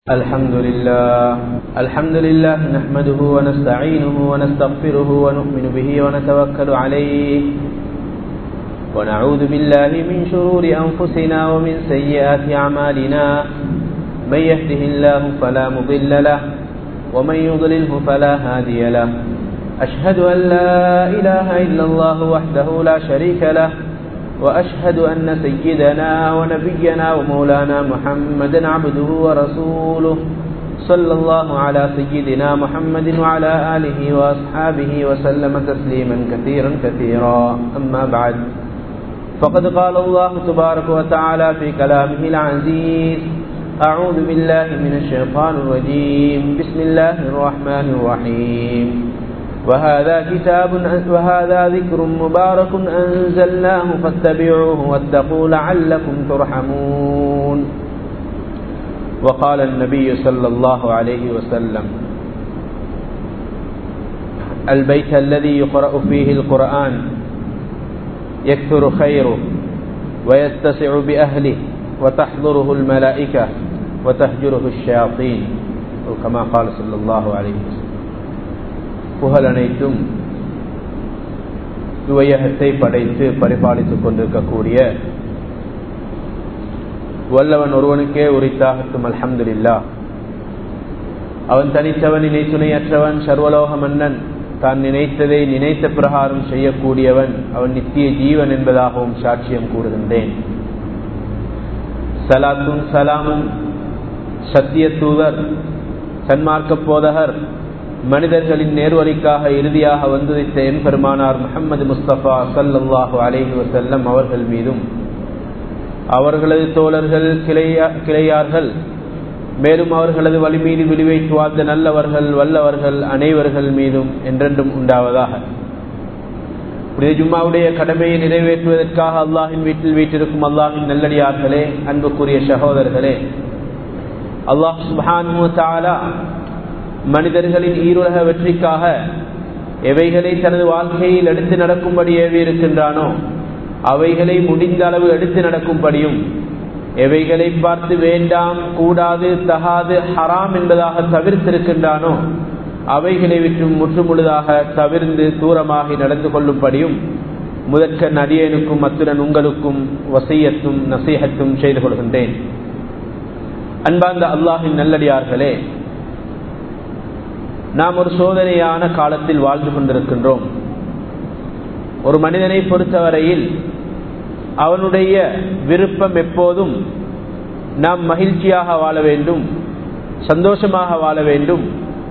الحمد لله الحمد لله نحمده ونستعينه ونستغفره ونؤمن به ونتوكل عليه ونعوذ بالله من شرور أنفسنا ومن سيئات أعمالنا من يهده الله فلا مضل له ومن يضلله فلا هادي له أشهد أن لا إله إلا الله وحده لا شريك له وأشهد أن سيدنا ونبينا ومولانا محمدا عبده ورسوله صلى الله على سيدنا محمد وعلى آله وأصحابه وسلم تسليما كثيرا كثيرا أما بعد فقد قال الله تبارك وتعالى في كلامه العزيز أعوذ بالله من الشيطان الرجيم بسم الله الرحمن الرحيم وهذا كتاب وهذا ذكر مبارك أنزلناه فاتبعوه واتقوا لعلكم ترحمون وقال النبي صلى الله عليه وسلم البيت الذي يقرأ فيه القرآن يكثر خيره ويتسع بأهله وتحضره الملائكة وتهجره الشياطين أو كما قال صلى الله عليه وسلم புகழ் அனைத்தும் துவையகத்தை படைத்து பரிபாலித்துக் கொண்டிருக்கக்கூடிய வல்லவன் ஒருவனுக்கே உரித்தாகட்டும் அல்ஹம்துல்லா அவன் தனித்தவன் இணை துணையற்றவன் சர்வலோக மன்னன் தான் நினைத்ததை நினைத்த பிரகாரம் செய்யக்கூடியவன் அவன் நித்திய ஜீவன் என்பதாகவும் சாட்சியம் கூறுகின்றேன் சலாத்தும் சலாமும் சத்திய தூதர் சன்மார்க்க போதகர் மனிதர்களின் நேர்வழிக்காக இறுதியாக வந்துதித்த என் பெருமானார் முகமது முஸ்தபா சல்லாஹு அலேஹி வசல்லம் அவர்கள் மீதும் அவர்களது தோழர்கள் கிளையா கிளையார்கள் மேலும் அவர்களது வழி மீது விழிவைத்து வாழ்ந்த நல்லவர்கள் வல்லவர்கள் அனைவர்கள் மீதும் என்றென்றும் உண்டாவதாக புனித ஜும்மாவுடைய கடமையை நிறைவேற்றுவதற்காக அல்லாஹின் வீட்டில் வீட்டிருக்கும் அல்லாஹின் நல்லடியார்களே அன்புக்குரிய சகோதரர்களே அல்லாஹ் சுபானு தாலா மனிதர்களின் ஈருலக வெற்றிக்காக எவைகளை தனது வாழ்க்கையில் எடுத்து நடக்கும்படி ஏவி இருக்கின்றானோ அவைகளை முடிந்த அளவு எடுத்து நடக்கும்படியும் எவைகளை பார்த்து வேண்டாம் கூடாது தகாது ஹராம் என்பதாக தவிர்த்திருக்கின்றானோ அவைகளை விட்டு முற்றுமுழுதாக தவிர்ந்து தூரமாகி நடந்து கொள்ளும்படியும் முதற்க நடிகனுக்கும் அத்துடன் உங்களுக்கும் வசையத்தும் நசீகத்தும் செய்து கொள்கின்றேன் அன்பார்ந்த அல்லாஹின் நல்லடியார்களே நாம் ஒரு சோதனையான காலத்தில் வாழ்ந்து கொண்டிருக்கின்றோம் ஒரு மனிதனை பொறுத்தவரையில் அவனுடைய விருப்பம் எப்போதும் நாம் மகிழ்ச்சியாக வாழ வேண்டும் சந்தோஷமாக வாழ வேண்டும்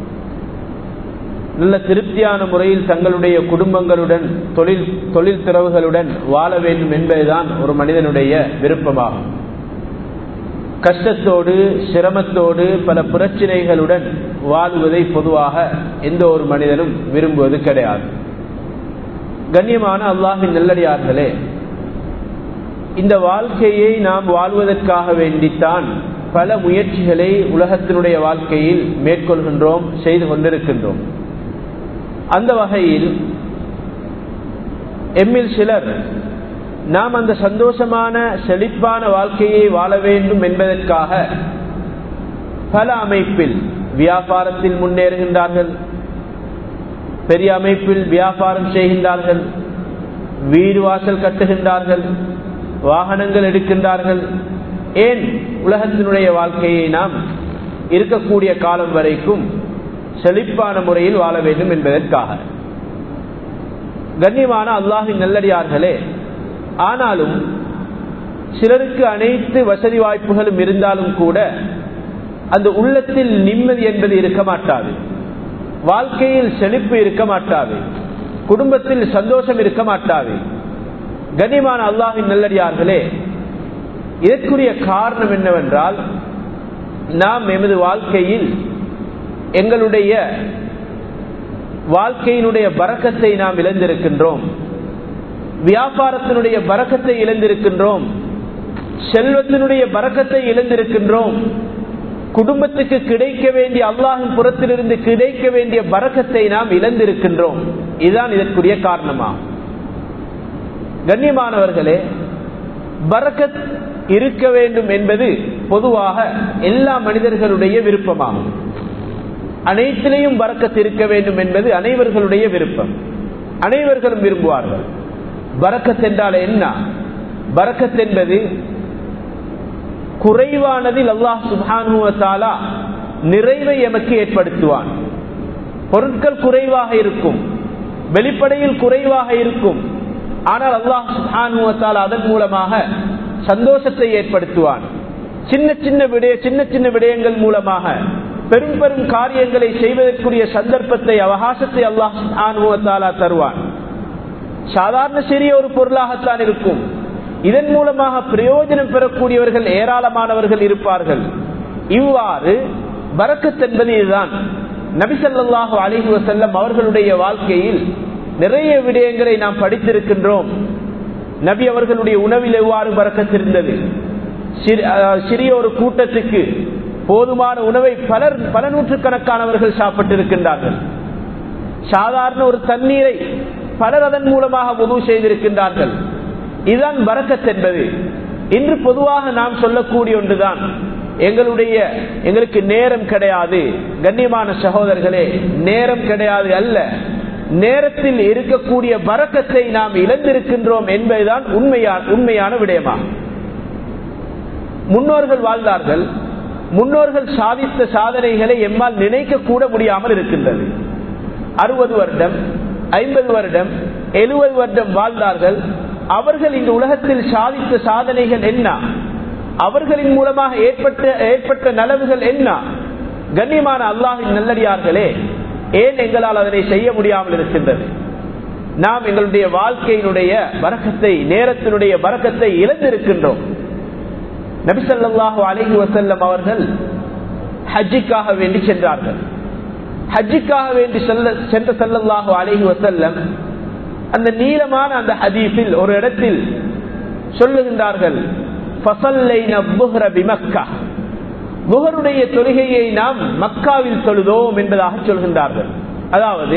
நல்ல திருப்தியான முறையில் தங்களுடைய குடும்பங்களுடன் தொழில் தொழில் திறவுகளுடன் வாழ வேண்டும் என்பதுதான் ஒரு மனிதனுடைய விருப்பமாகும் கஷ்டத்தோடு சிரமத்தோடு பல பிரச்சனைகளுடன் வாழ்வதை பொதுவாக எந்த ஒரு மனிதனும் விரும்புவது கிடையாது கண்ணியமான அல்லாஹின் நல்லடியார்களே இந்த வாழ்க்கையை நாம் வாழ்வதற்காக வேண்டித்தான் பல முயற்சிகளை உலகத்தினுடைய வாழ்க்கையில் மேற்கொள்கின்றோம் செய்து கொண்டிருக்கின்றோம் அந்த வகையில் எம்மில் சிலர் நாம் அந்த சந்தோஷமான செழிப்பான வாழ்க்கையை வாழ வேண்டும் என்பதற்காக பல அமைப்பில் வியாபாரத்தில் முன்னேறுகின்றார்கள் பெரிய அமைப்பில் வியாபாரம் செய்கின்றார்கள் வீடு வாசல் கட்டுகின்றார்கள் வாகனங்கள் எடுக்கின்றார்கள் ஏன் உலகத்தினுடைய வாழ்க்கையை நாம் இருக்கக்கூடிய காலம் வரைக்கும் செழிப்பான முறையில் வாழ வேண்டும் என்பதற்காக கண்ணியமான அல்லாஹின் நல்லடியார்களே ஆனாலும் சிலருக்கு அனைத்து வசதி வாய்ப்புகளும் இருந்தாலும் கூட அந்த உள்ளத்தில் நிம்மதி என்பது இருக்க மாட்டாது வாழ்க்கையில் செழிப்பு இருக்க மாட்டாது குடும்பத்தில் சந்தோஷம் இருக்க மாட்டாது கனிமான அல்லாஹின் நல்லடியார்களே இதற்குரிய காரணம் என்னவென்றால் நாம் எமது வாழ்க்கையில் எங்களுடைய வாழ்க்கையினுடைய பறக்கத்தை நாம் இழந்திருக்கின்றோம் வியாபாரத்தினுடைய பறக்கத்தை இழந்திருக்கின்றோம் செல்வத்தினுடைய பறக்கத்தை இழந்திருக்கின்றோம் குடும்பத்துக்கு கிடைக்க வேண்டிய அல்லாஹின் புறத்திலிருந்து கிடைக்க வேண்டிய பறக்கத்தை நாம் இழந்திருக்கின்றோம் இதுதான் இதற்குரிய காரணமா கண்ணியமானவர்களே பறக்கத் இருக்க வேண்டும் என்பது பொதுவாக எல்லா மனிதர்களுடைய விருப்பமாகும் அனைத்திலையும் பறக்கத் இருக்க வேண்டும் என்பது அனைவர்களுடைய விருப்பம் அனைவர்களும் விரும்புவார்கள் பறக்கத் என்றால் என்ன பறக்கத் என்பது குறைவானதில் அல்லாஹ் சுபானுவத்தாலா நிறைவை எமக்கு ஏற்படுத்துவான் பொருட்கள் குறைவாக இருக்கும் வெளிப்படையில் குறைவாக இருக்கும் ஆனால் அல்லாஹ் சுபானுவத்தாலா அதன் மூலமாக சந்தோஷத்தை ஏற்படுத்துவான் சின்ன சின்ன விடய சின்ன சின்ன விடயங்கள் மூலமாக பெரும் பெரும் காரியங்களை செய்வதற்குரிய சந்தர்ப்பத்தை அவகாசத்தை அல்லாஹ் சுபானுவத்தாலா தருவான் சாதாரண சிறிய ஒரு பொருளாகத்தான் இருக்கும் இதன் மூலமாக பிரயோஜனம் பெறக்கூடியவர்கள் ஏராளமானவர்கள் இருப்பார்கள் இவ்வாறு பறக்கத் என்பது இதுதான் நபிசல்லாஹு அலிஹு வசல்லம் அவர்களுடைய வாழ்க்கையில் நிறைய விடயங்களை நாம் படித்திருக்கின்றோம் நபி அவர்களுடைய உணவில் எவ்வாறு பறக்கத்திருந்தது சிறிய ஒரு கூட்டத்துக்கு போதுமான உணவை பலர் பல நூற்றுக்கணக்கானவர்கள் சாப்பிட்டிருக்கின்றார்கள் சாதாரண ஒரு தண்ணீரை பலர் அதன் மூலமாக உதவு செய்திருக்கின்றார்கள் இதுதான் பறக்கத் என்பது இன்று பொதுவாக நாம் சொல்லக்கூடிய ஒன்றுதான் எங்களுடைய எங்களுக்கு நேரம் கிடையாது கண்ணியமான சகோதரர்களே நேரம் கிடையாது அல்ல நேரத்தில் இருக்கக்கூடிய பறக்கத்தை நாம் இழந்திருக்கின்றோம் என்பதுதான் உண்மையான உண்மையான விடயமா முன்னோர்கள் வாழ்ந்தார்கள் முன்னோர்கள் சாதித்த சாதனைகளை எம்மால் நினைக்க கூட முடியாமல் இருக்கின்றது அறுபது வருடம் ஐம்பது வருடம் எழுபது வருடம் வாழ்ந்தார்கள் அவர்கள் இந்த உலகத்தில் சாதித்த சாதனைகள் என்ன அவர்களின் மூலமாக ஏற்பட்ட ஏற்பட்ட நலவுகள் என்ன கண்ணியமான அல்லாஹின் நல்லடியார்களே ஏன் எங்களால் அதனை செய்ய முடியாமல் இருக்கின்றது நாம் எங்களுடைய வாழ்க்கையினுடைய வரக்கத்தை நேரத்தினுடைய வரக்கத்தை இழந்திருக்கின்றோம் நபிசல்லாஹு அலஹி வசல்லம் அவர்கள் ஹஜ்ஜிக்காக வேண்டி சென்றார்கள் ஹஜ்ஜிக்காக வேண்டி செல்ல சென்ற செல்லல்லாஹு அலஹி வசல்லம் அந்த நீளமான அந்த ஹதீஸில் ஒரு இடத்தில் சொல்லுகின்றார்கள் புகருடைய தொழுகையை நாம் மக்காவில் தொழுதோம் என்பதாக சொல்கின்றார்கள் அதாவது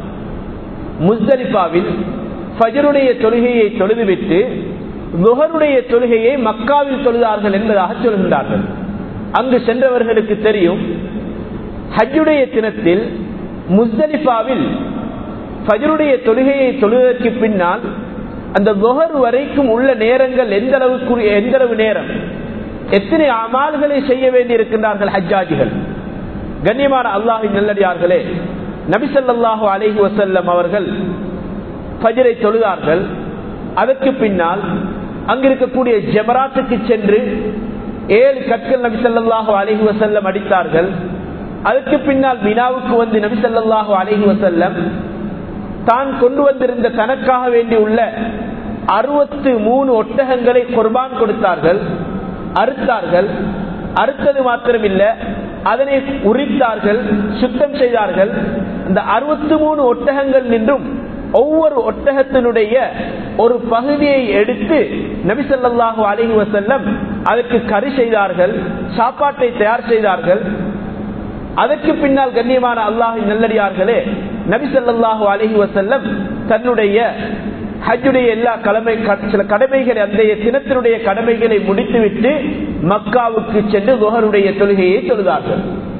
முஸ்தலிபாவில் ஃபஜருடைய தொழுகையை தொழுதுவிட்டு நுகருடைய தொழுகையை மக்காவில் தொழுதார்கள் என்பதாக சொல்கின்றார்கள் அங்கு சென்றவர்களுக்கு தெரியும் ஹஜ்ஜுடைய தினத்தில் முஸ்தலிபாவில் ஃபஜருடைய தொழுகையை தொழுவதற்கு பின்னால் அந்த நுகர் வரைக்கும் உள்ள நேரங்கள் எந்த அளவுக்கு எந்த அளவு நேரம் எத்தனை அமால்களை செய்ய வேண்டி இருக்கின்றார்கள் ஹஜ்ஜாஜிகள் கண்ணியமான அல்லாஹின் நல்லடியார்களே நபிசல்லாஹு அலிஹி வசல்லம் அவர்கள் ஃபஜரை தொழுதார்கள் அதற்கு பின்னால் அங்கிருக்கக்கூடிய ஜெபராத்துக்கு சென்று ஏழு கற்கள் நபிசல்லாஹு அலிஹி வசல்லம் அடித்தார்கள் அதற்கு பின்னால் மினாவுக்கு வந்து நபிசல்லாஹு அலிஹி வசல்லம் தான் கொண்டு வந்திருந்த தனக்காக வேண்டி உள்ள அறுபத்து மூணு ஒட்டகங்களை குர்பான் கொடுத்தார்கள் அறுத்தார்கள் அறுத்தது மாத்திரமில்லை அதனை உரித்தார்கள் சுத்தம் செய்தார்கள் இந்த அறுபத்தி மூணு ஒட்டகங்கள் நின்றும் ஒவ்வொரு ஒட்டகத்தினுடைய ஒரு பகுதியை எடுத்து நபிசல்லாஹு அலிஹி வசல்லம் அதற்கு கறி செய்தார்கள் சாப்பாட்டை தயார் செய்தார்கள் அதற்கு பின்னால் கண்ணியமான அல்லாஹின் நல்லடியார்களே நபி சொல்லாஹு அலஹி வசல்லம் தன்னுடைய ஹஜ்ஜுடைய எல்லா கடமை சில கடமைகளை அந்த தினத்தினுடைய கடமைகளை முடித்துவிட்டு மக்காவுக்கு சென்று குஹருடைய தொழுகையை தொழுதார்கள்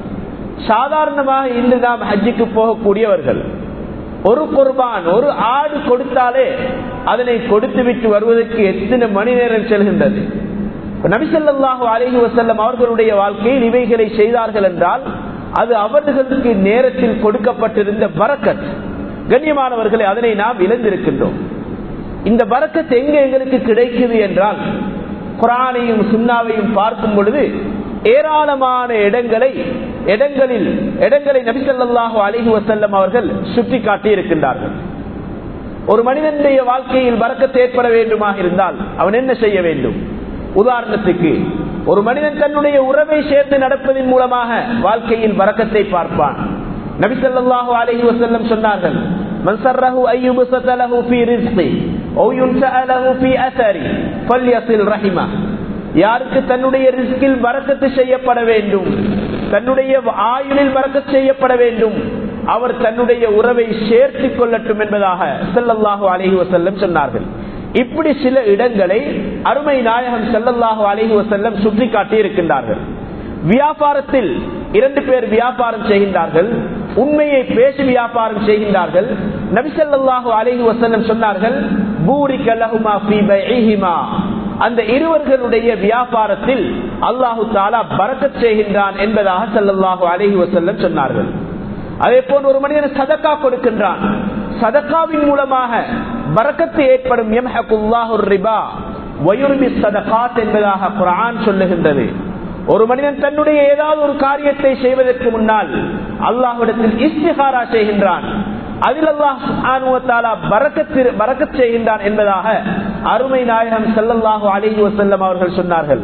சாதாரணமாக இன்று நாம் ஹஜ்ஜுக்கு போகக்கூடியவர்கள் ஒரு குர்பான் ஒரு ஆடு கொடுத்தாலே அதனை கொடுத்து விட்டு வருவதற்கு எத்தனை மணி நேரம் செல்கின்றது நபிசல்லாஹு அலஹி வசல்லம் அவர்களுடைய வாழ்க்கையில் இவைகளை செய்தார்கள் என்றால் அது அவர்களுக்கு நேரத்தில் கொடுக்கப்பட்டிருந்த பறக்கத் கண்ணியமானவர்களை அதனை நாம் இழந்திருக்கின்றோம் இந்த பறக்கத் எங்க எங்களுக்கு கிடைக்குது என்றால் குரானையும் சுண்ணாவையும் பார்க்கும் பொழுது ஏராளமான இடங்களை இடங்களில் இடங்களை நபிசல்லாஹு அலிஹி வசல்லம் அவர்கள் சுட்டி காட்டி இருக்கின்றார்கள் ஒரு மனிதனுடைய வாழ்க்கையில் பறக்கத்து ஏற்பட வேண்டுமாக இருந்தால் அவன் என்ன செய்ய வேண்டும் உதாரணத்துக்கு ஒரு மனிதன் தன்னுடைய உறவை சேர்த்து நடப்பதன் மூலமாக வாழ்க்கையில் பறக்கத்தை பார்ப்பான் நபிசல்லாஹு அலஹி வசல்லம் சொன்னார்கள் மன்சர்ரஹு ஐயுபுசதலஹு ஃபீ ரிஸ்கி ஓ யுன்சஅலஹு ஃபீ அஸரி ஃபல்யஸில் ரஹிமா யாருக்கு தன்னுடைய ரிஸ்கில் பறக்கத்து செய்யப்பட வேண்டும் தன்னுடைய ஆயுளில் பறக்கத்து செய்யப்பட வேண்டும் அவர் தன்னுடைய உறவை சேர்த்து கொள்ளட்டும் என்பதாக செல்லல்லாஹு அலஹி வசல்லம் சொன்னார்கள் இப்படி சில இடங்களை அருமை நாயகம் செல்லல்லாஹு அலைஹி வசல்லம் சுற்றி காட்டி இருக்கின்றார்கள் வியாபாரத்தில் இரண்டு பேர் வியாபாரம் செய்கின்றார்கள் உண்மையை பேசி வியாபாரம் செய்கின்றார்கள் நபிசல்லாஹு அலைஹி வசல்லம் சொன்னார்கள் பூரி கலஹுமா அந்த இருவர்களுடைய வியாபாரத்தில் அல்லாஹு தாலா பறக்கச் செய்கின்றான் என்பதாக செல்லல்லாஹு அலைஹி வசல்லம் சொன்னார்கள் அதே போன்று ஒரு மனிதன் சதக்கா கொடுக்கின்றான் சதக்காவின் மூலமாக பறக்கத்து ஏற்படும் ரிபா வயுர்பி சதகாத் என்பதாக குரான் சொல்லுகின்றது ஒரு மனிதன் தன்னுடைய ஏதாவது ஒரு காரியத்தை செய்வதற்கு முன்னால் அல்லாஹ்விடத்தில் இஸ்திகாரா செய்கின்றான் அதில் அல்லாஹ் பறக்கத் செய்கின்றான் என்பதாக அருமை நாயகம் செல்லல்லாஹு அலிஹி வசல்லம் அவர்கள் சொன்னார்கள்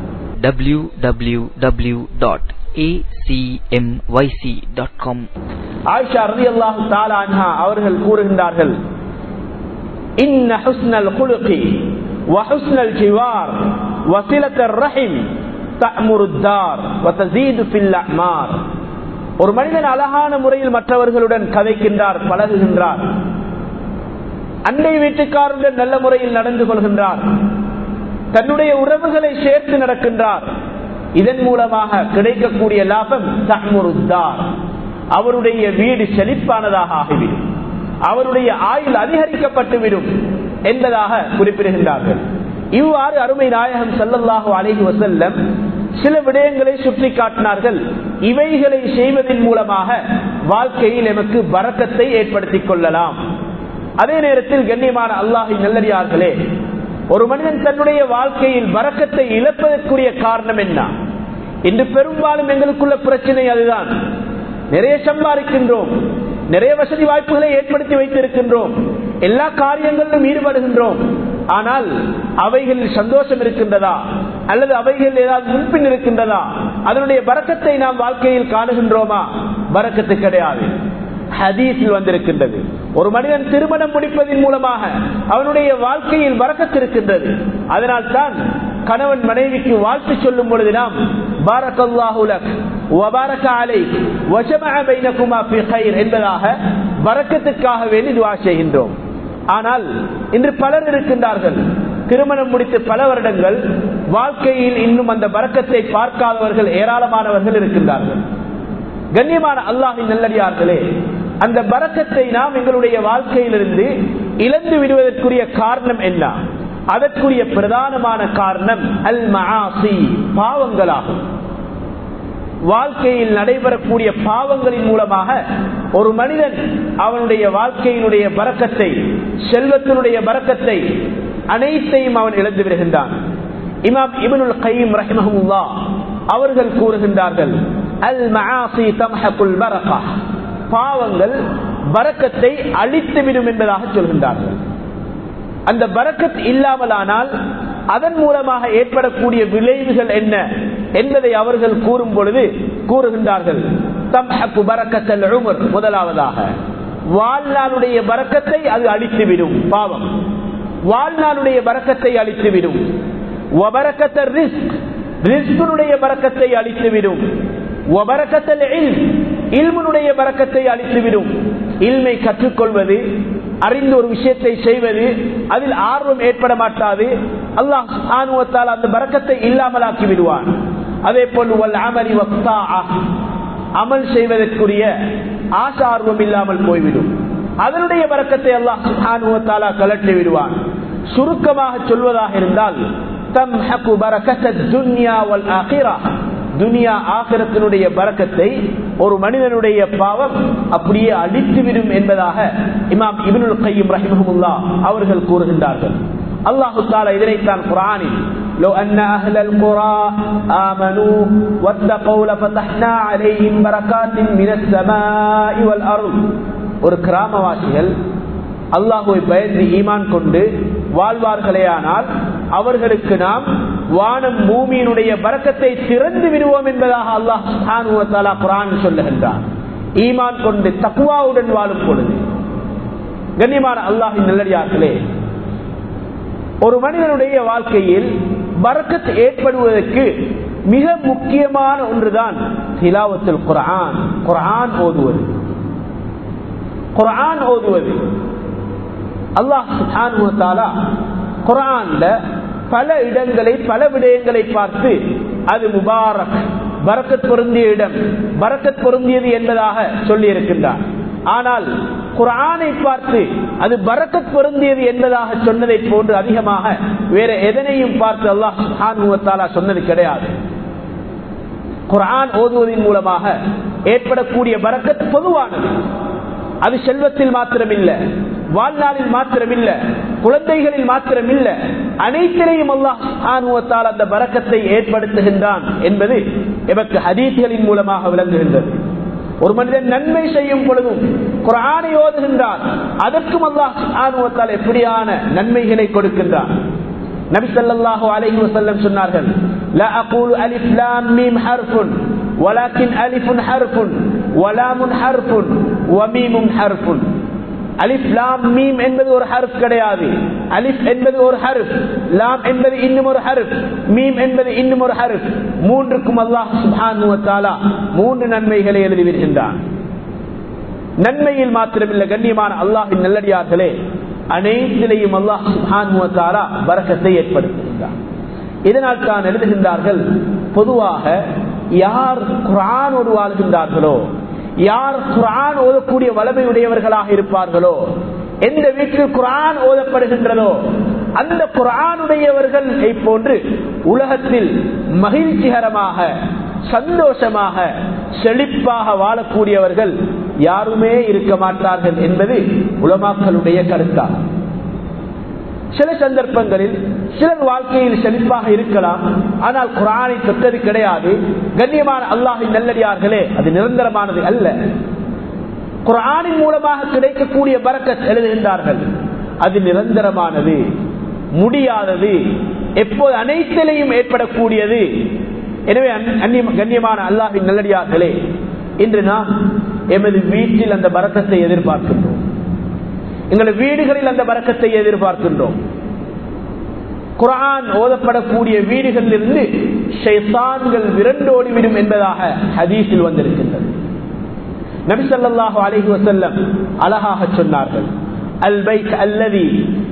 www.acmyc.com ஆயிஷா ரதி அல்லாஹு தாலா அவர்கள் கூறுகின்றார்கள் இன்ன ஹுஸ்னல் குலுகி வஹுஸ்னல் ஜிவார் வசிலத்தர் ரஹிம் தமுருத்தார் வதசீது ஃபில் அமார் ஒரு மனிதன் அழகான முறையில் மற்றவர்களுடன் கதைக்கின்றார் பழகுகின்றார் அண்டை வீட்டுக்காருடன் நல்ல முறையில் நடந்து கொள்கின்றார் தன்னுடைய உறவுகளை சேர்த்து நடக்கின்றார் இதன் மூலமாக கிடைக்கக்கூடிய லாபம் தமுருத்தார் அவருடைய வீடு செழிப்பானதாக ஆகிவிடும் அவருடைய ஆயுள் அதிகரிக்கப்பட்டுவிடும் என்பதாக குறிப்பிடுகின்றார்கள் இவ்வாறு அருமை நாயகம் செல்லல்லாஹு அலைஹி வசல்லம் சில விடயங்களை சுற்றி காட்டினார்கள் இவைகளை செய்வதன் மூலமாக வாழ்க்கையில் எமக்கு வரக்கத்தை ஏற்படுத்திக் கொள்ளலாம் அதே நேரத்தில் கண்ணியமான அல்லாஹி நல்லடியார்களே ஒரு மனிதன் தன்னுடைய வாழ்க்கையில் வரக்கத்தை இழப்பதற்குரிய காரணம் என்ன இன்று பெரும்பாலும் எங்களுக்குள்ள பிரச்சனை அதுதான் நிறைய சம்பாதிக்கின்றோம் நிறைய வசதி வாய்ப்புகளை ஏற்படுத்தி வைத்திருக்கின்றோம் எல்லா காரியங்களிலும் ஈடுபடுகின்றோம் ஆனால் அவைகளில் சந்தோஷம் இருக்கின்றதா அல்லது அவைகள் ஏதாவது முன்பின் இருக்கின்றதா அதனுடைய பறக்கத்தை நாம் வாழ்க்கையில் காணுகின்றோமா பறக்கத்து கிடையாது ஹதீஸில் வந்திருக்கின்றது ஒரு மனிதன் திருமணம் முடிப்பதன் மூலமாக அவனுடைய வாழ்க்கையில் வரக்கத்திருக்கின்றது அதனால் தான் கணவன் மனைவிக்கு வாழ்த்து சொல்லும் பொழுது நாம் என்பதாக வரக்கத்துக்காக வேண்டி துவா செய்கின்றோம் ஆனால் இன்று பலர் இருக்கின்றார்கள் திருமணம் முடித்து பல வருடங்கள் வாழ்க்கையில் இன்னும் அந்த வரக்கத்தை பார்க்காதவர்கள் ஏராளமானவர்கள் இருக்கின்றார்கள் கண்ணியமான அல்லாஹின் நல்லடியார்களே அந்த பறக்கத்தை நாம் எங்களுடைய வாழ்க்கையிலிருந்து இழந்து விடுவதற்குரிய காரணம் என்ன அதற்குரிய பிரதானமான காரணம் அல் மகாசி பாவங்களாகும் வாழ்க்கையில் நடைபெறக்கூடிய பாவங்களின் மூலமாக ஒரு மனிதன் அவனுடைய வாழ்க்கையினுடைய பறக்கத்தை செல்வத்தினுடைய பறக்கத்தை அனைத்தையும் அவன் இழந்து விடுகின்றான் இமாம் இபனுல் கைம் ரஹிமஹமுல்லா அவர்கள் கூறுகின்றார்கள் அல் மகாசி தம்ஹகுல் பரகா பாவங்கள் பறக்கத்தை அழித்துவிடும் என்பதாக சொல்கின்றார்கள் அந்த பறக்கத் இல்லாமலானால் அதன் மூலமாக ஏற்படக்கூடிய விளைவுகள் என்ன என்பதை அவர்கள் கூறும் பொழுது கூறுகின்றார்கள் தம்ஹக்கு பறக்கத்தல் உமர் முதலாவதாக வாழ்நாளுடைய பறக்கத்தை அது அழித்துவிடும் பாவம் வாழ்நாளுடைய பறக்கத்தை அழித்துவிடும் ரிஸ்குடைய பறக்கத்தை அழித்துவிடும் இல்முனுடைய பறக்கத்தை அழித்துவிடும் இல்மை கற்றுக்கொள்வது அறிந்து ஒரு விஷயத்தை செய்வது அதில் ஆர்வம் ஏற்பட மாட்டாது அல்லாஹ் ஆணுவத்தால் அந்த பறக்கத்தை இல்லாமலாக்கி விடுவான் அதே போல் அமரி அமல் செய்வதற்குரிய ஆசார்வம் இல்லாமல் போய்விடும் அதனுடைய பறக்கத்தை அல்லாஹ் ஆணுவத்தாலா கலட்டி விடுவான் சுருக்கமாக சொல்வதாக இருந்தால் தம் ஹக்கு பரக்கத்த துன்யா வல் ஆகிரா துனியா ஆகிரத்தினுடைய பறக்கத்தை ஒரு மனிதனுடைய பாவம் அப்படியே அழித்துவிடும் என்பதாக இமாம் இபினுல் கையும் ரஹிமஹமுல்லா அவர்கள் கூறுகின்றார்கள் அல்லாஹு தாலா இதனைத்தான் குரானில் لو أن أهل القرى آمنوا واتقوا لفتحنا عليهم بركات من السماء والأرض ஒரு கிராமவாசிகள் அல்லாஹுவை பயந்து ஈமான் கொண்டு வாழ்வார்களேயானால் அவர்களுக்கு நாம் வானம் பூமியினுடைய பறக்கத்தை திறந்து விடுவோம் என்பதாக அல்லாஹ் குரான் சொல்லுகின்றார் ஈமான் கொண்டு தக்குவாவுடன் வாழும் பொழுது கண்ணியமான அல்லாஹின் நல்லடியார்களே ஒரு மனிதனுடைய வாழ்க்கையில் பறக்கத் ஏற்படுவதற்கு மிக முக்கியமான ஒன்றுதான் திலாவத்தில் குரான் குரான் ஓதுவது குரான் ஓதுவது அல்லாஹ் குரான்ல பல இடங்களை பல விடயங்களை பார்த்து அது முபாரக் பரக்கத் பொருந்திய இடம் பரக்கத் பொருந்தியது என்பதாக சொல்லி இருக்கின்றார் ஆனால் குரானை பார்த்து அது பரக்கத் பொருந்தியது என்பதாக சொன்னதை போன்று அதிகமாக வேற எதனையும் பார்த்து அல்லாஹ் சொன்னது கிடையாது குரான் ஓதுவதன் மூலமாக ஏற்படக்கூடிய பரக்கத் பொதுவானது அது செல்வத்தில் மாத்திரமில்ல வாழ்நாளில் மாத்திரமில்ல குழந்தைகளில் மாத்திரமில்ல அனைத்திலையும் அல்லாஹ் அந்த பறக்கத்தை ஏற்படுத்துகின்றான் என்பது எமக்கு ஹதீஸ்களின் மூலமாக விளங்குகின்றது ஒரு மனிதன் நன்மை செய்யும் பொழுதும் குரானை ஓதுகின்றான் அதற்கும் அல்லாஹ் எப்படியான நன்மைகளை கொடுக்கின்றான் நபி ஸல்லல்லாஹு அலைஹி வஸல்லம் சொன்னார்கள் லா அகூலு அலிஃப் லாம் மீம் ஹர்ஃபுன் வலாக்கின் அலிஃபுன் ஹர்ஃபுன் வலாமுன் ஹர்ஃபுன் வமீமுன் ஹர்ஃபுன் அலிஃப் லாம் மீம் என்பது ஒரு ஹர்ஃப் கிடையாது அலிஃப் என்பது ஒரு ஹர்ஃப் லாம் என்பது இன்னும் ஒரு ஹர்ஃப் மீம் என்பது இன்னும் ஒரு ஹர்ஃப் மூன்றுக்கும் அல்லாஹ் சுப்ஹானஹு வ தஆலா மூன்று நன்மைகளை எழுதி வருகின்றான் நன்மையில் மாத்திரமில்லை கண்ணியமான அல்லாஹின் நல்லடியார்களே அனைத்திலையும் அல்லாஹ் சுப்ஹானஹு வ தஆலா பரக்கத்தை ஏற்படுத்துகின்றான் இதனால் தான் எழுதுகின்றார்கள் பொதுவாக யார் குரானோடு வாழ்கின்றார்களோ யார் குரான் ஓதக்கூடிய வளமை உடையவர்களாக இருப்பார்களோ எந்த வீட்டில் குரான் ஓதப்படுகின்றதோ அந்த குரானுடையவர்கள் போன்று உலகத்தில் மகிழ்ச்சிகரமாக சந்தோஷமாக செழிப்பாக வாழக்கூடியவர்கள் யாருமே இருக்க மாட்டார்கள் என்பது உலமாக்களுடைய கருத்தாகும் சில சந்தர்ப்பங்களில் சிலர் வாழ்க்கையில் செழிப்பாக இருக்கலாம் ஆனால் குரானை தொட்டது கிடையாது கண்ணியமான அல்லாஹின் நல்லடியார்களே அது நிரந்தரமானது அல்ல குரானின் மூலமாக கிடைக்கக்கூடிய பறக்கத் எழுதுகின்றார்கள் அது நிரந்தரமானது முடியாதது எப்போது அனைத்திலையும் ஏற்படக்கூடியது எனவே கண்ணியமான அல்லாஹின் நல்லடியார்களே இன்று நாம் எமது வீட்டில் அந்த பறக்கத்தை எதிர்பார்க்கின்றோம் எங்கள் வீடுகளில் அந்த பறக்கத்தை எதிர்பார்க்கின்றோம் குரான் ஓதப்படக்கூடிய வீடுகளில் இருந்து ஷைத்தான்கள் விரண்டோடிவிடும் என்பதாக ஹதீஸில் வந்திருக்கின்றது நபிசல்லாஹு அலஹி வசல்லம் அழகாக சொன்னார்கள் அல் பைக் அல்லதி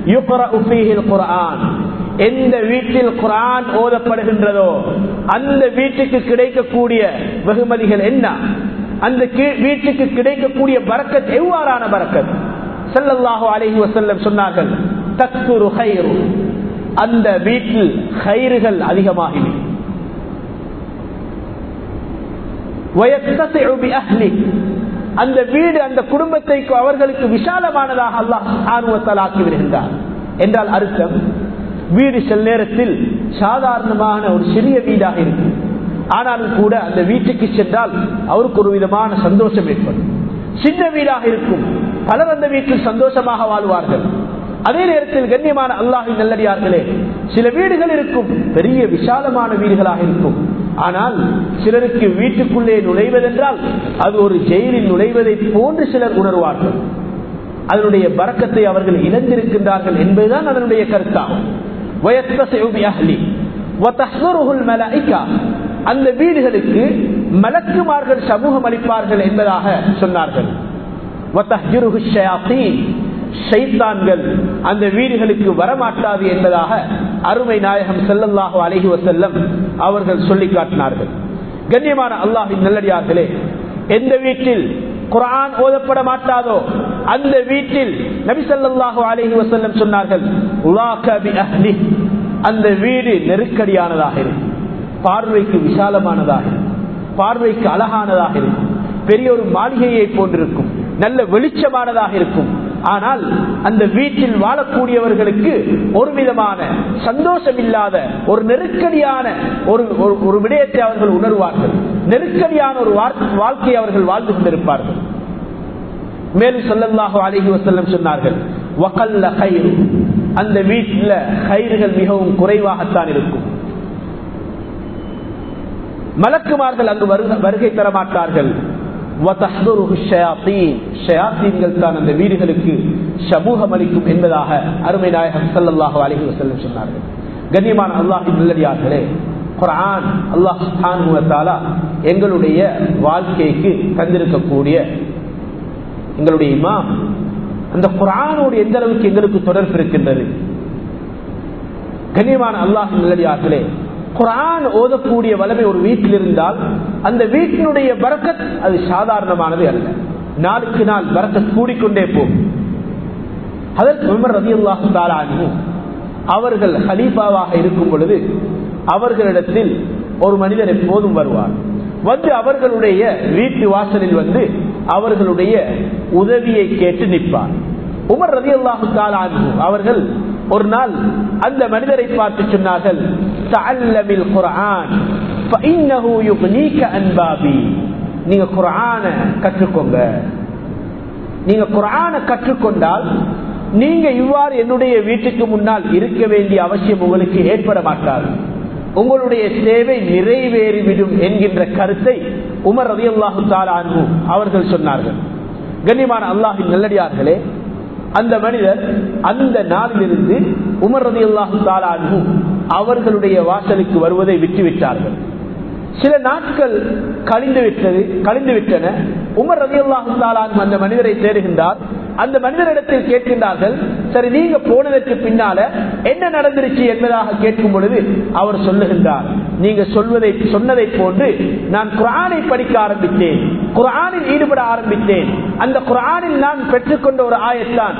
குரான் எந்த வீட்டில் குரான் ஓதப்படுகின்றதோ அந்த வீட்டுக்கு கிடைக்கக்கூடிய வெகுமதிகள் என்ன அந்த வீட்டுக்கு கிடைக்கக்கூடிய பறக்கத் எவ்வாறான பறக்கத் செல்லல்லாஹு அலஹி வசல்லம் சொன்னார்கள் தக்குரு ஹைரு அந்த வீட்டில் கயிறுகள் அதிகமாகின அந்த வீடு அந்த குடும்பத்தை அவர்களுக்கு விசாலமானதாக அல்லாஹ் ஆர்வத்தால் ஆக்கி வருகின்றார் என்றால் அர்த்தம் வீடு சில நேரத்தில் சாதாரணமான ஒரு சிறிய வீடாக இருக்கும் ஆனாலும் கூட அந்த வீட்டுக்கு சென்றால் அவருக்கு ஒரு விதமான சந்தோஷம் ஏற்படும் சின்ன வீடாக இருக்கும் பலர் அந்த வீட்டில் சந்தோஷமாக வாழ்வார்கள் அதே நேரத்தில் கண்ணியமான அல்லாஹின் நல்லடியார்களே சில வீடுகள் இருக்கும் பெரிய விசாலமான வீடுகளாக இருக்கும் ஆனால் சிலருக்கு வீட்டுக்குள்ளே நுழைவதென்றால் அது ஒரு ஜெயிலில் நுழைவதை போன்று சிலர் உணர்வார்கள் அதனுடைய பறக்கத்தை அவர்கள் இழந்திருக்கின்றார்கள் என்பதுதான் அதனுடைய கருத்தாகும் அந்த வீடுகளுக்கு மலக்குமார்கள் சமூகம் அளிப்பார்கள் என்பதாக சொன்னார்கள் ஷைத்தான்கள் அந்த வீடுகளுக்கு வரமாட்டாது என்பதாக அருமை நாயகம் செல்லல்லாஹு அழகி வசல்லம் அவர்கள் சொல்லி காட்டினார்கள் கண்ணியமான அல்லாஹின் நல்லடியார்களே எந்த வீட்டில் குரான் ஓதப்பட மாட்டாதோ அந்த வீட்டில் நபி சல்லாஹூ அலஹி வசல்லம் சொன்னார்கள் அந்த வீடு நெருக்கடியானதாக இருக்கும் பார்வைக்கு விசாலமானதாக இருக்கும் பார்வைக்கு அழகானதாக இருக்கும் பெரிய ஒரு மாளிகையை போன்றிருக்கும் நல்ல வெளிச்சமானதாக இருக்கும் ஆனால் அந்த வீட்டில் வாழக்கூடியவர்களுக்கு ஒரு விதமான சந்தோஷம் இல்லாத ஒரு நெருக்கடியான ஒரு ஒரு விடயத்தை அவர்கள் உணர்வார்கள் நெருக்கடியான ஒரு வாழ்க்கையை அவர்கள் வாழ்ந்து கொண்டிருப்பார்கள் மேலும் சொல்லல்லாஹு அழகி வசல்லம் சொன்னார்கள் வக்கல்ல கயிறு அந்த வீட்டில் கயிறுகள் மிகவும் குறைவாகத்தான் இருக்கும் மலக்குமார்கள் அங்கு வருகை தர மாட்டார்கள் தான் அந்த வீடுகளுக்கு சமூகம் அளிக்கும் என்பதாக அருமை நாயகம் சல்லாஹு அலஹி வசல்லம் சொன்னார்கள் கண்ணியமான அல்லாஹின் நல்லடியார்களே குரான் அல்லாஹாலா எங்களுடைய வாழ்க்கைக்கு தந்திருக்கக்கூடிய எங்களுடைய இமாம் அந்த குரானோடு எந்த அளவுக்கு எங்களுக்கு தொடர்பு இருக்கின்றது கண்ணியமான அல்லாஹ் நல்லடியார்களே குரான் ஓதக்கூடிய வளமை ஒரு வீட்டில் இருந்தால் அந்த வீட்டினுடைய பறக்கத் அது சாதாரணமானது அல்ல நாளுக்கு நாள் பறக்கத் கூடிக்கொண்டே போகும் அதற்கு உமர் ரதி அல்லாஹு அவர்கள் ஹலீஃபாவாக இருக்கும் பொழுது அவர்களிடத்தில் ஒரு மனிதர் எப்போதும் வருவார் வந்து அவர்களுடைய வீட்டு வாசலில் வந்து அவர்களுடைய உதவியை கேட்டு நிற்பார் உமர் ரதி அல்லாஹு அவர்கள் ஒரு நாள் அந்த மனிதரை பார்த்து சொன்னார்கள் தஅல்லமில் குர்ஆன் فإنه يغنيك عن بابي நீங்க குர்ஆன கற்றுக்கோங்க நீங்க குர்ஆன கற்றுக்கொண்டால் நீங்க இவ்வாறு என்னுடைய வீட்டுக்கு முன்னால் இருக்க வேண்டிய அவசியம் உங்களுக்கு ஏற்பட மாட்டாது உங்களுடைய சேவை நிறைவேறிவிடும் என்கின்ற கருத்தை உமர் ரதி அல்லாஹு தாலு அவர்கள் சொன்னார்கள் கண்ணியமான அல்லாஹின் நல்லடியார்களே அந்த மனிதர் அந்த நாளிலிருந்து உமர் ரதி அல்லாஹு தாலு அவர்களுடைய வாசலுக்கு வருவதை விட்டுவிட்டார்கள் சில நாட்கள் கழிந்து விட்டது கழிந்து விட்டன உமர் ரதி அல்லாஹு அந்த மனிதரை தேடுகின்றார் அந்த மனிதரிடத்தில் கேட்கின்றார்கள் சரி நீங்க போனதற்கு பின்னால என்ன நடந்துருச்சு என்பதாக கேட்கும் பொழுது அவர் சொல்லுகின்றார் நீங்க சொல்வதை சொன்னதை போன்று நான் குரானை படிக்க ஆரம்பித்தேன் குரானில் ஈடுபட ஆரம்பித்தேன் அந்த குரானில் நான் பெற்றுக்கொண்ட ஒரு ஆயத்தான்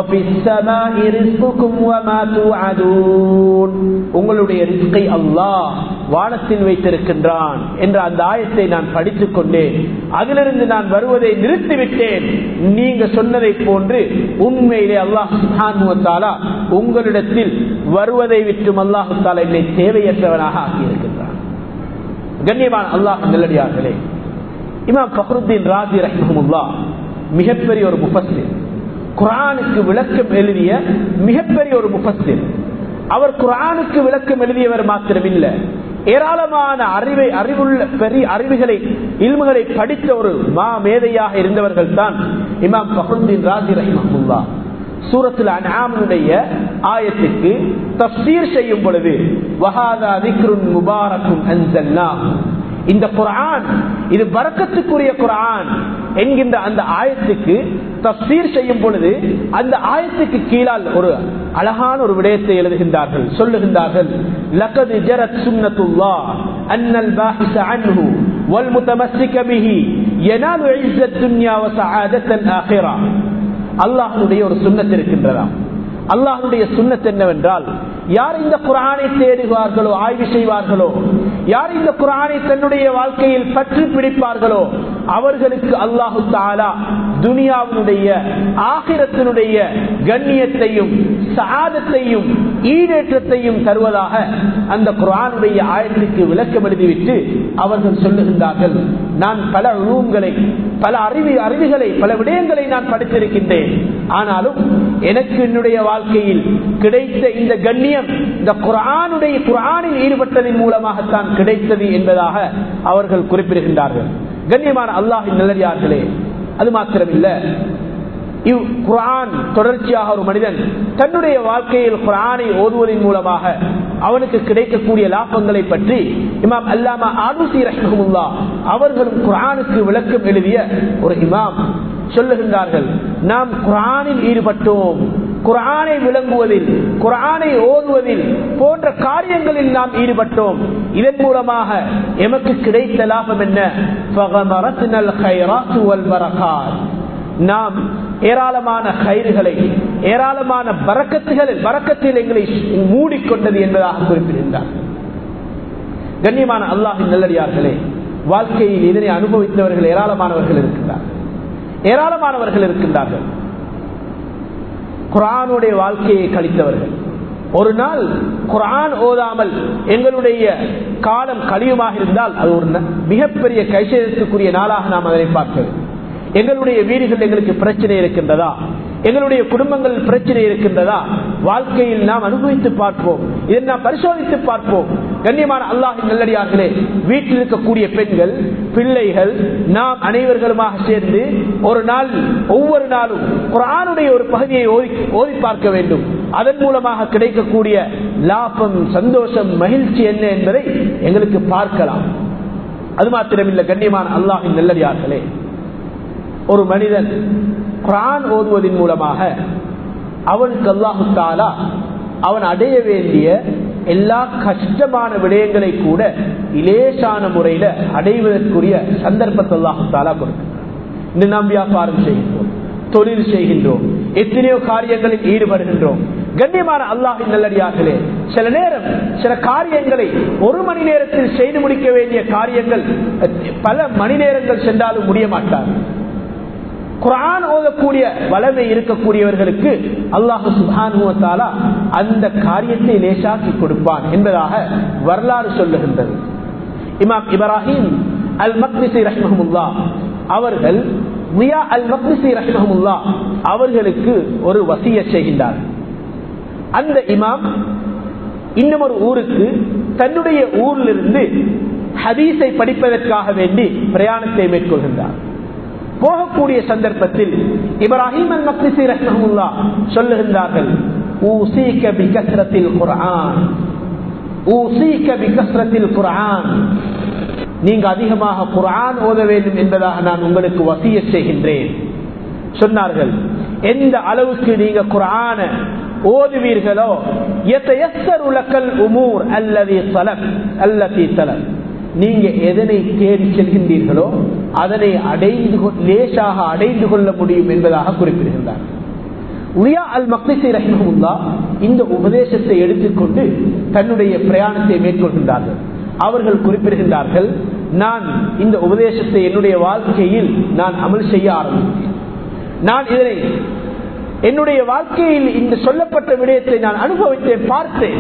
உங்களுடைய ரிஸ்கை அல்லாஹ் வானத்தில் வைத்திருக்கின்றான் என்ற அந்த ஆயத்தை நான் படித்துக் கொண்டேன் அதிலிருந்து நான் வருவதை நிறுத்திவிட்டேன் நீங்க சொன்னதை போன்று உண்மையிலே அல்லாஹாலா உங்களிடத்தில் வருவதை விட்டும் அல்லாஹு தாலா என்னை தேவையற்றவனாக ஆக்கியிருக்கின்றான் கண்ணியமான அல்லாஹ் நல்லடியார்களே இமாம் ஃபஹருத்தீன் ராஜி ரஹ்மஹமுல்லா மிகப்பெரிய ஒரு முஃபஸ்ஸிர் குரானுக்கு விளக்கம் எழுதிய மிகப்பெரிய ஒரு முஃபஸ்ஸிர் அவர் குரானுக்கு விளக்கம் எழுதியவர் மாத்திரமில்லை ஏராளமான அறிவை அறிவுள்ள பெரிய அறிவுகளை இல்முகளை படித்த ஒரு மா மேதையாக இருந்தவர்கள் தான் இமாம் ஃபஹருத்தீன் ராஜி ரஹ்மஹமுல்லா சூரத்தில் அனாமனுடைய ஆயத்துக்கு தப்சீர் செய்யும் பொழுது வஹாதா திக்ருன் முபாரக்கும் அன்சல்லா இந்த குரான் இது பறக்கத்துக்குரிய குரான் என்கின்ற அந்த ஆயத்துக்கு தப்சீர் செய்யும் பொழுது அந்த ஆயத்துக்கு கீழால் ஒரு அழகான ஒரு விடயத்தை எழுதுகின்றார்கள் சொல்லுகின்றார்கள் லகது ஜரத் சுன்னத்துல்லா அன்னல் பாஹிஸ அன்ஹு வல் முத்தமஸ்ஸிக பிஹி யனாலு இஸ்ஸத் துன்யா வ சஆதத்தல் ஆখিরা அல்லாஹ்வுடைய ஒரு சுன்னத் இருக்கின்றதாம் அல்லாஹனுடைய சுண்ணத் என்னவென்றால் யார் இந்த குரானை தேடுவார்களோ ஆய்வு செய்வார்களோ யார் இந்த குரானை தன்னுடைய வாழ்க்கையில் பற்றி பிடிப்பார்களோ அவர்களுக்கு அல்லாஹு தாலா துனியாவினுடைய ஆகிரத்தினுடைய கண்ணியத்தையும் சாதத்தையும் ஈடேற்றத்தையும் தருவதாக அந்த குரானுடைய ஆயத்துக்கு விளக்கம் எழுதிவிட்டு அவர்கள் சொல்லுகின்றார்கள் நான் பல உருவங்களை பல அறிவு அறிவுகளை பல விடயங்களை நான் படித்திருக்கின்றேன் ஆனாலும் எனக்கு என்னுடைய வாழ்க்கையில் கிடைத்த இந்த கண்ணியம் இந்த குரானுடைய குரானில் ஈடுபட்டதன் மூலமாகத்தான் கிடைத்தது என்பதாக அவர்கள் குறிப்பிடுகின்றார்கள் கண்ணியமான அல்லாஹின் நல்லடியார்களே அது மாத்திரமில்லை இவ் குரான் தொடர்ச்சியாக ஒரு மனிதன் தன்னுடைய வாழ்க்கையில் குரானை ஓதுவதன் மூலமாக அவனுக்கு கிடைக்கக்கூடிய லாபங்களை பற்றி இமாம் அல்லாமா ஆலூசி ரஹமுல்லா அவர்களும் குரானுக்கு விளக்கம் எழுதிய ஒரு இமாம் சொல்லுகின்றார்கள் நாம் குரானில் ஈடுபட்டோம் குரானை விளங்குவதில் குரானை ஓதுவதில் போன்ற காரியங்களில் நாம் ஈடுபட்டோம் இதன் மூலமாக எமக்கு கிடைத்த லாபம் என்ன நாம் ஏராளமான கயிறுகளை ஏராளமான பறக்கத்துகள் பறக்கத்தில் எங்களை மூடிக்கொண்டது என்பதாக குறிப்பிடுகின்றார் கண்ணியமான அல்லாஹின் நல்லடியார்களே வாழ்க்கையில் இதனை அனுபவித்தவர்கள் ஏராளமானவர்கள் இருக்கின்றார்கள் ஏராளமானவர்கள் இருக்கின்றார்கள் குரானுடைய வாழ்க்கையை கழித்தவர்கள் ஒரு நாள் குரான் ஓதாமல் எங்களுடைய காலம் கழியுமாக இருந்தால் அது ஒரு மிகப்பெரிய கைசேதத்துக்குரிய நாளாக நாம் அதனை பார்க்க எங்களுடைய வீடுகள் எங்களுக்கு பிரச்சனை இருக்கின்றதா எங்களுடைய குடும்பங்களில் பிரச்சனை இருக்கின்றதா வாழ்க்கையில் நாம் அனுபவித்து பார்ப்போம் இதை நாம் பரிசோதித்து பார்ப்போம் கண்ணியமான அல்லாஹின் நல்லடியார்களே வீட்டில் இருக்கக்கூடிய பெண்கள் பிள்ளைகள் நாம் அனைவர்களுமாக சேர்ந்து ஒரு நாள் ஒவ்வொரு நாளும் குரானுடைய ஒரு பகுதியை ஓதி பார்க்க வேண்டும் அதன் மூலமாக கிடைக்கக்கூடிய லாபம் சந்தோஷம் மகிழ்ச்சி என்ன என்பதை எங்களுக்கு பார்க்கலாம் அது மாத்திரமில்லை கண்ணியமான அல்லாஹின் நல்லடியார்களே ஒரு மனிதன் குரான் ஓதுவதன் மூலமாக அவனுக்கு அல்லாஹு தாலா அவன் அடைய வேண்டிய எல்லா கஷ்டமான விடயங்களை கூட இலேசான முறையில அடைவதற்குரிய சந்தர்ப்பத்தை அல்லாஹாலா கொடுக்கிறான் இன்று நாம் வியாபாரம் செய்கின்றோம் தொழில் செய்கின்றோம் எத்தனையோ காரியங்களில் ஈடுபடுகின்றோம் கண்ணியமான அல்லாஹின் நல்லடியார்களே சில நேரம் சில காரியங்களை ஒரு மணி நேரத்தில் செய்து முடிக்க வேண்டிய காரியங்கள் பல மணி நேரங்கள் சென்றாலும் முடிய மாட்டார் குரான் ஓதக்கூடிய வளமை இருக்கக்கூடியவர்களுக்கு அல்லாஹு சுபானுவத்தாலா அந்த காரியத்தை லேசாக்கி கொடுப்பான் என்பதாக வரலாறு சொல்லுகின்றது இமாம் இப்ராஹிம் அல் மக்ரிசி ரஹ்மஹமுல்லா அவர்கள் மியா அல் மக்ரிசி ரஹ்மஹமுல்லா அவர்களுக்கு ஒரு வசிய செய்கின்றார் அந்த இமாம் இன்னும் ஒரு ஊருக்கு தன்னுடைய ஊரிலிருந்து ஹதீஸை படிப்பதற்காக வேண்டி பிரயாணத்தை மேற்கொள்கின்றார் போகக்கூடிய சந்தர்ப்பத்தில் இப்ராஹிம் அல் மக்ரிசி ரஹ்மஹமுல்லா சொல்லுகின்றார்கள் ஊசீக பிகஸ்ரத்தில் குர்ஆன் ஊசீக பிகஸ்ரத்தில் குர்ஆன் நீங்க அதிகமாக குர்ஆன் ஓத வேண்டும் என்பதாக நான் உங்களுக்கு வசிய செய்கின்றேன் சொன்னார்கள் எந்த அளவுக்கு நீங்க குர்ஆன ஓதுவீர்களோ உலக்கல் உமூர் அல்லது சலக் அல்லதி சலக் நீங்க எதனை தேடி செல்கின்றீர்களோ அதனை அடைந்து லேசாக அடைந்து கொள்ள முடியும் என்பதாக குறிப்பிடுகின்றார் உரியா அல் மக்லிசி ரஹ்மஹுல்லா இந்த உபதேசத்தை எடுத்துக்கொண்டு தன்னுடைய பிரயாணத்தை மேற்கொள்கின்றார்கள் அவர்கள் குறிப்பிடுகின்றார்கள் நான் இந்த உபதேசத்தை என்னுடைய வாழ்க்கையில் நான் அமல் செய்ய ஆரம்பித்தேன் நான் இதனை என்னுடைய வாழ்க்கையில் இந்த சொல்லப்பட்ட விடயத்தை நான் அனுபவித்தேன் பார்த்தேன்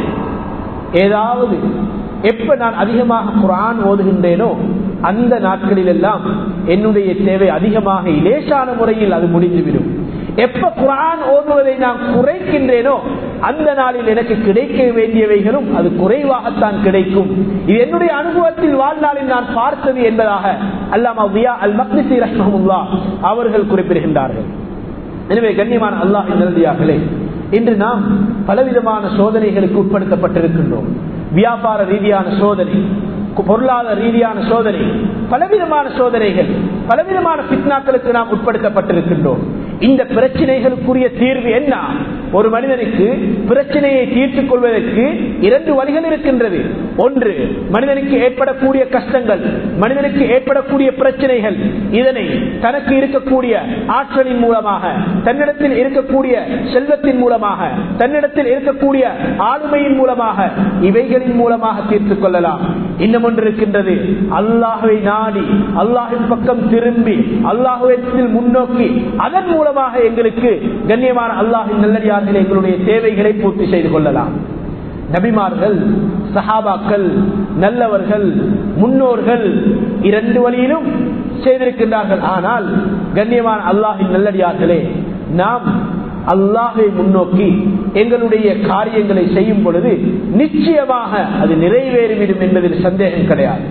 ஏதாவது எப்ப நான் அதிகமாக குரான் ஓதுகின்றேனோ அந்த நாட்களில் எல்லாம் என்னுடைய தேவை அதிகமாக இலேசான முறையில் அது முடிந்துவிடும் எப்ப குரான் ஓதுவதை நான் குறைக்கின்றேனோ அந்த நாளில் எனக்கு கிடைக்க வேண்டியவைகளும் அது குறைவாகத்தான் கிடைக்கும் இது என்னுடைய அனுபவத்தில் வாழ்நாளில் நான் பார்த்தது என்பதாக அல்லாமா அல் மக்னிசி ரஹ்மஹமுல்லா அவர்கள் குறிப்பிடுகின்றார்கள் எனவே கண்ணியமான அல்லாஹ் நல்லதியார்களே இன்று நாம் பலவிதமான சோதனைகளுக்கு உட்படுத்தப்பட்டிருக்கின்றோம் வியாபார ரீதியான சோதனை பொருளாதார ரீதியான சோதனை பலவிதமான சோதனைகள் பலவிதமான பித்னாக்களுக்கு நாம் உட்படுத்தப்பட்டிருக்கின்றோம் இந்த பிரச்சனைகளுக்குரிய தீர்வு என்ன ஒரு மனிதனுக்கு பிரச்சனையை தீர்த்துக் கொள்வதற்கு இரண்டு வழிகள் இருக்கின்றது ஒன்று மனிதனுக்கு ஏற்படக்கூடிய கஷ்டங்கள் மனிதனுக்கு ஏற்படக்கூடிய பிரச்சனைகள் இதனை தனக்கு இருக்கக்கூடிய ஆற்றலின் மூலமாக தன்னிடத்தில் இருக்கக்கூடிய செல்வத்தின் மூலமாக தன்னிடத்தில் இருக்கக்கூடிய ஆளுமையின் மூலமாக இவைகளின் மூலமாக தீர்த்துக் கொள்ளலாம் இன்னும் ஒன்று இருக்கின்றது அல்லாஹுவை நாடி அல்லாஹின் பக்கம் திரும்பி அல்லாஹுவத்தில் முன்னோக்கி அதன் மூலமாக எங்களுக்கு கண்ணியமான அல்லாஹின் நல்லடியார்கள் எங்களுடைய தேவைகளை பூர்த்தி செய்து கொள்ளலாம் நபிமார்கள் சஹாபாக்கள் நல்லவர்கள் முன்னோர்கள் இரண்டு வழியிலும் செய்திருக்கின்றார்கள் ஆனால் கண்ணியமான அல்லாஹின் நல்லடியார்களே நாம் அல்லாஹை முன்னோக்கி எங்களுடைய காரியங்களை செய்யும் பொழுது நிச்சயமாக அது நிறைவேறிவிடும் என்பதில் சந்தேகம் கிடையாது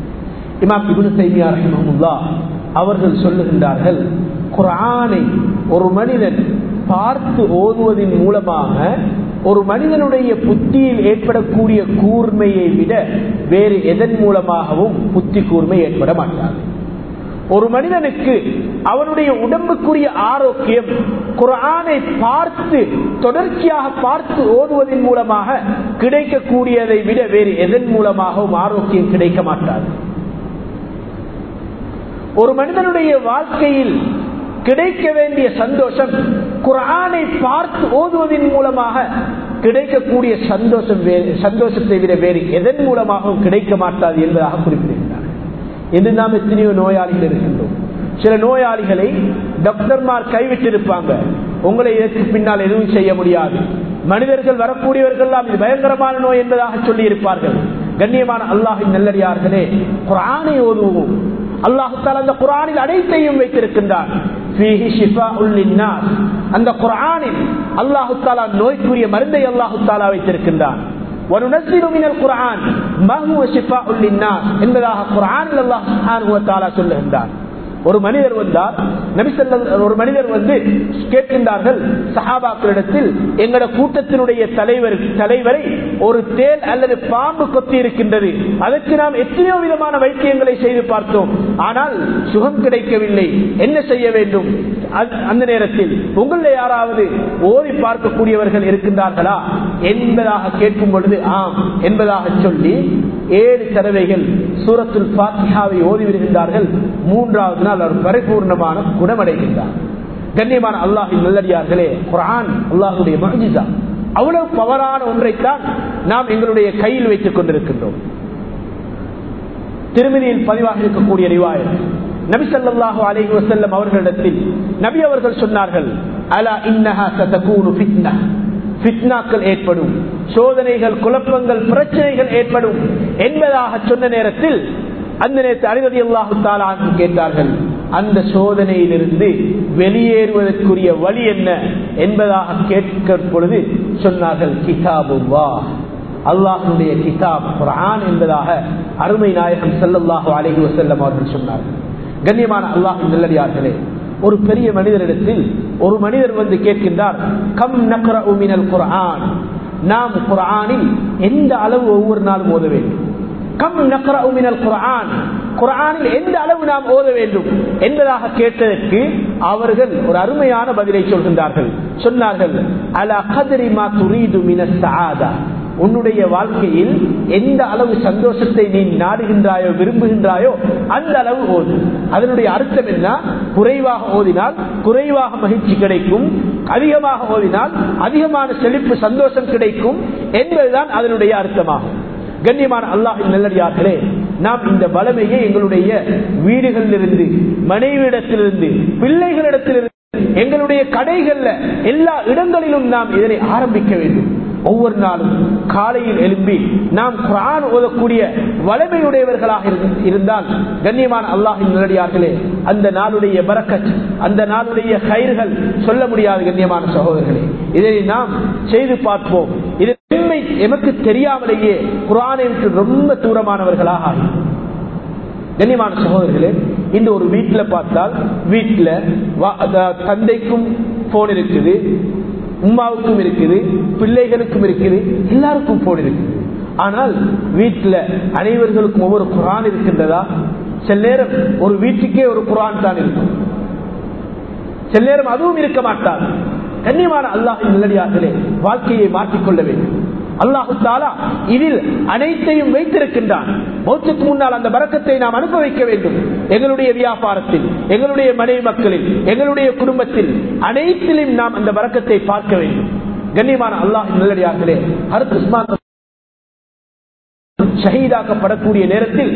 இமாம் இபுனு தைமியா ரஹிமஹமுல்லா அவர்கள் சொல்லுகின்றார்கள் குரானை ஒரு மனிதன் பார்த்து ஓதுவதன் மூலமாக ஒரு மனிதனுடைய புத்தியில் ஏற்படக்கூடிய கூர்மையை விட வேறு எதன் மூலமாகவும் புத்தி கூர்மை ஏற்பட மாட்டாது ஒரு மனிதனுக்கு அவனுடைய உடம்புக்குரிய ஆரோக்கியம் குரானை பார்த்து தொடர்ச்சியாக பார்த்து ஓதுவதன் மூலமாக கிடைக்கக்கூடியதை விட வேறு எதன் மூலமாகவும் ஆரோக்கியம் கிடைக்க மாட்டாது ஒரு மனிதனுடைய வாழ்க்கையில் கிடைக்க வேண்டிய சந்தோஷம் குரானை பார்த்து ஓதுவதன் மூலமாக கிடைக்கக்கூடிய சந்தோஷம் சந்தோஷத்தை விட வேறு எதன் மூலமாகவும் கிடைக்க மாட்டாது என்பதாக குறிப்பிடுகிறார் என்று நாம் எத்தனையோ நோயாளிகள் இருக்கின்றோம் சில நோயாளிகளை டாக்டர்மார் கைவிட்டிருப்பாங்க உங்களை இதற்கு பின்னால் எதுவும் செய்ய முடியாது மனிதர்கள் வரக்கூடியவர்கள் இது பயங்கரமான நோய் என்பதாக சொல்லி இருப்பார்கள் கண்ணியமான அல்லாஹின் நல்லடியார்களே குரானை ஓதுவோம் அல்லாஹால அந்த குரானில் அனைத்தையும் வைத்திருக்கின்றான் அந்த குரானில் அல்லாஹு தாலா நோய்க்குரிய மருந்தை அல்லாஹு தாலா வைத்திருக்கின்றான் என்பதாக குரானில் அல்லாஹ் சொல்லுகின்றான் ஒரு மனிதர் வந்தார் நபிசல்ல ஒரு மனிதர் வந்து கேட்கின்றார்கள் சஹாபாக்களிடத்தில் எங்களோட கூட்டத்தினுடைய தலைவர் தலைவரை ஒரு தேல் அல்லது பாம்பு கொத்தி இருக்கின்றது அதற்கு நாம் எத்தனையோ விதமான வைத்தியங்களை செய்து பார்த்தோம் ஆனால் சுகம் கிடைக்கவில்லை என்ன செய்ய வேண்டும் அந்த- அந்த நேரத்தில் உங்களில் யாராவது ஓதி பார்க்கக்கூடியவர்கள் இருக்கின்றார்களா என்பதாக கேட்கும் பொழுது ஆம் என்பதாக சொல்லி ஏழு தடவைகள் சூரத்துல் பாத்தியாவை ஓதி வருகின்றார்கள் மூன்றாவது நாள் அவர் பரிபூர்ணமான குணமடைகின்றார் கண்ணியமான அல்லாஹின் நல்லடியார்களே குரான் அல்லாஹுடைய மகிழ்ச்சிதா அவ்வளவு பவரான ஒன்றைத்தான் நாம் எங்களுடைய கையில் வைத்துக் கொண்டிருக்கின்றோம் திருமதியில் பதிவாக இருக்கக்கூடிய ரிவாயத் நபி ஸல்லல்லாஹு அலைஹி வஸல்லம் அவர்களிடத்தில் நபி அவர்கள் சொன்னார்கள் அலா இன்னஹா சதகூனு ஃபித்னா ஃபித்னாக்கள் ஏற்படும் சோதனைகள் குழப்பங்கள் பிரச்சனைகள் ஏற்படும் என்பதாக சொன்ன நேரத்தில் அந்த நேரத்தில் அலிரதி அல்லாஹு தாலான் கேட்டார்கள் அந்த சோதனையிலிருந்து வெளியேறுவதற்குரிய வழி என்ன என்பதாக கேட்கும் பொழுது சொன்னார்கள் கிதாபுல்லா அல்லாஹனுடைய கிதாப் குர்ஆன் என்பதாக அருமை நாயகம் ஸல்லல்லாஹு அலைஹி வஸல்லம் அவர்கள் சொன்னார்கள் கண்ணியமான அல்லாஹின் நல்லடியார்களே ஒரு பெரிய மனிதரிடத்தில் ஒரு மனிதர் வந்து கேட்கின்றார் கம் நக்ரஉ மினல் குர்ஆன் நாம் குர்ஆனில் எந்த அளவு ஒவ்வொரு நாளும் ஓத வேண்டும் கம் நக்ரஉ மினல் குர்ஆன் குர்ஆனில் எந்த அளவு நாம் ஓத வேண்டும் என்பதாக கேட்டதற்கு அவர்கள் ஒரு அருமையான பதிலை சொல்கின்றார்கள் சொன்னார்கள் அலா கதரி மா துரீது மினஸ் சஆதா உன்னுடைய வாழ்க்கையில் எந்த அளவு சந்தோஷத்தை நீ நாடுகின்றாயோ விரும்புகின்றாயோ அந்த அளவு ஓது அதனுடைய அர்த்தம் என்ன குறைவாக ஓதினால் குறைவாக மகிழ்ச்சி கிடைக்கும் அதிகமாக ஓதினால் அதிகமான செழிப்பு சந்தோஷம் கிடைக்கும் என்பதுதான் அதனுடைய அர்த்தமாகும் கண்ணியமான அல்லாஹின் நல்லடியார்களே நாம் இந்த வளமையை எங்களுடைய வீடுகளிலிருந்து மனைவியிடத்திலிருந்து பிள்ளைகளிடத்திலிருந்து எங்களுடைய கடைகள்ல எல்லா இடங்களிலும் நாம் இதனை ஆரம்பிக்க வேண்டும் ஒவ்வொரு நாளும் காலையில் எழும்பி நாம் குரான் ஓதக்கூடிய வளமையுடையவர்களாக இரு- இருந்தால் கண்ணியமான அல்லாஹின் நல்லடியார்களே அந்த நாளுடைய பரக்கத் அந்த நாளுடைய கயிர்கள் சொல்ல முடியாது கண்ணியமான சகோதரர்களே இதை நாம் செய்து பார்ப்போம் இது உண்மை எமக்கு தெரியாமலேயே குரானை விட்டு ரொம்ப தூரமானவர்களாக ஆகி கண்ணியமான சகோதரர்களே இந்த ஒரு வீட்டுல பார்த்தால் வீட்டுல வா- அத- தந்தைக்கும் போன் இருக்குது உமாவுக்கும் இருக்குது பிள்ளைகளுக்கும் இருக்குது எல்லாருக்கும் போன் இருக்குது ஆனால் வீட்டுல அனைவர்களுக்கும் ஒவ்வொரு குரான் இருக்கின்றதா சில நேரம் ஒரு வீட்டுக்கே ஒரு குரான் தான் இருக்கும் சில நேரம் அதுவும் இருக்க மாட்டார் கண்ணியமான அல்லாஹின் நல்லடியார்களே வாழ்க்கையை மாற்றிக்கொள்ள வேண்டும் அல்லாஹு தாலா இதில் அனைத்தையும் வைத்திருக்கின்றான் மௌத்துக்கு முன்னால் அந்த பறக்கத்தை நாம் அனுப்ப வைக்க வேண்டும் எங்களுடைய வியாபாரத்தில் எங்களுடைய மனைவி மக்களில் எங்களுடைய குடும்பத்தில் அனைத்திலும் நாம் அந்த பறக்கத்தை பார்க்க வேண்டும் கண்ணியமான அல்லாஹின் நல்லடியார்களே ஹரத் உஸ்மான் ஷஹீதாக்கப்படக்கூடிய நேரத்தில்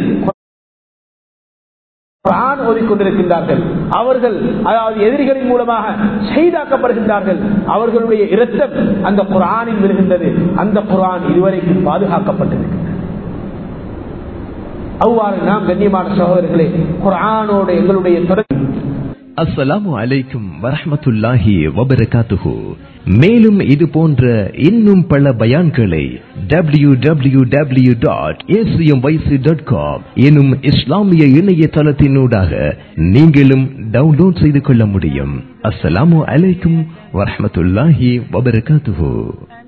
குரான் ஓதிக்கொண்டிருக்கின்றார்கள் அவர்கள் அதாவது எதிரிகளின் மூலமாக ஷஹீதாக்கப்படுகின்றார்கள் அவர்களுடைய இரத்தம் அந்த குரானில் விழுகின்றது அந்த குரான் இதுவரைக்கும் பாதுகாக்கப்பட்டிருக்கின்றது அவ்வாறு நாம் கண்ணியமான சகோதரர்களே குரானோடு எங்களுடைய தொடர்பு அஸ்ஸலாமு அலைக்கும் வரஹ்மத்துல்லாஹி வபரகாத்துஹு மேலும் இது போன்ற இன்னும் பல பயான்களை W W W dot dot com எனும் இஸ்லாமிய இணையதளத்தினூடாக நீங்களும் டவுன்லோட் செய்து கொள்ள முடியும் அஸ்ஸலாமு அலைக்கும் வரஹ்மத்துல்லாஹி வபரகாத்துஹு